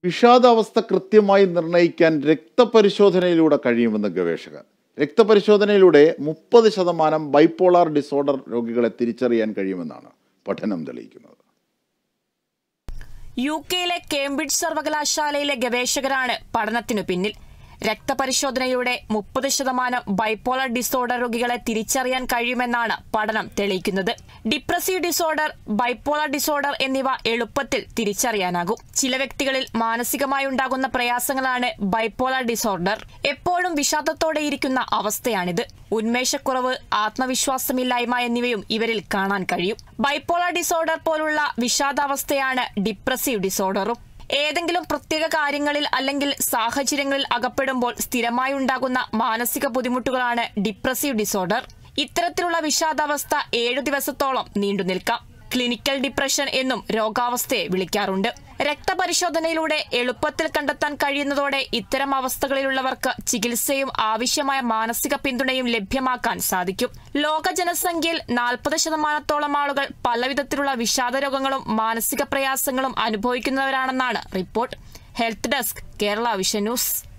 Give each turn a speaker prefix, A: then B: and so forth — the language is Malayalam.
A: വിഷാദാവസ്ഥ കൃത്യമായി നിർണ്ണയിക്കാൻ രക്തപരിശോധനയിലൂടെ കഴിയുമെന്ന് ഗവേഷകർ രക്തപരിശോധനയിലൂടെ മുപ്പത് ശതമാനം ബൈപ്പോളാർ ഡിസോർഡർ രോഗികളെ തിരിച്ചറിയാൻ കഴിയുമെന്നാണ് പഠനം തെളിയിക്കുന്നത്
B: യു കെയിലെ കേംബ്രിഡ്ജ് സർവകലാശാലയിലെ ഗവേഷകരാണ് പഠനത്തിനു പിന്നിൽ രക്തപരിശോധനയിലൂടെ മുപ്പത് ശതമാനം ബൈപ്പോളർ ഡിസോർഡർ രോഗികളെ തിരിച്ചറിയാൻ കഴിയുമെന്നാണ് പഠനം തെളിയിക്കുന്നത് ഡിപ്രസീവ് ഡിസോർഡർ ബൈപ്പോളർ ഡിസോർഡർ എന്നിവ എളുപ്പത്തിൽ തിരിച്ചറിയാനാകും ചില വ്യക്തികളിൽ മാനസികമായി ഉണ്ടാകുന്ന പ്രയാസങ്ങളാണ് ബൈപ്പോളർ ഡിസോർഡർ എപ്പോഴും വിഷാദത്തോടെ ഇരിക്കുന്ന അവസ്ഥയാണിത് ഉന്മേഷക്കുറവ് ആത്മവിശ്വാസമില്ലായ്മ എന്നിവയും ഇവരിൽ കാണാൻ കഴിയും ബൈപ്പോളർ ഡിസോർഡർ പോലുള്ള വിഷാദാവസ്ഥയാണ് ഡിപ്രസീവ് ഡിസോർഡറും ഏതെങ്കിലും പ്രത്യേക കാര്യങ്ങളിൽ അല്ലെങ്കിൽ സാഹചര്യങ്ങളിൽ അകപ്പെടുമ്പോൾ സ്ഥിരമായി ഉണ്ടാകുന്ന മാനസിക ബുദ്ധിമുട്ടുകളാണ് ഡിപ്രസീവ് ഡിസോർഡർ ഇത്തരത്തിലുള്ള വിഷാദാവസ്ഥ ഏഴു ദിവസത്തോളം നീണ്ടു നിൽക്കാം ക്ലിനിക്കൽ ഡിപ്രഷൻ എന്നും രോഗാവസ്ഥയെ വിളിക്കാറുണ്ട് രക്തപരിശോധനയിലൂടെ എളുപ്പത്തിൽ കണ്ടെത്താൻ കഴിയുന്നതോടെ ഇത്തരം അവസ്ഥകളിലുള്ളവർക്ക് ചികിത്സയും ആവശ്യമായ മാനസിക പിന്തുണയും ലഭ്യമാക്കാൻ സാധിക്കും ലോക ജനസംഖ്യയിൽ നാൽപ്പത് ശതമാനത്തോളം ആളുകൾ പലവിധത്തിലുള്ള വിഷാദ രോഗങ്ങളും മാനസിക പ്രയാസങ്ങളും അനുഭവിക്കുന്നവരാണെന്നാണ് report health desk Kerala vision news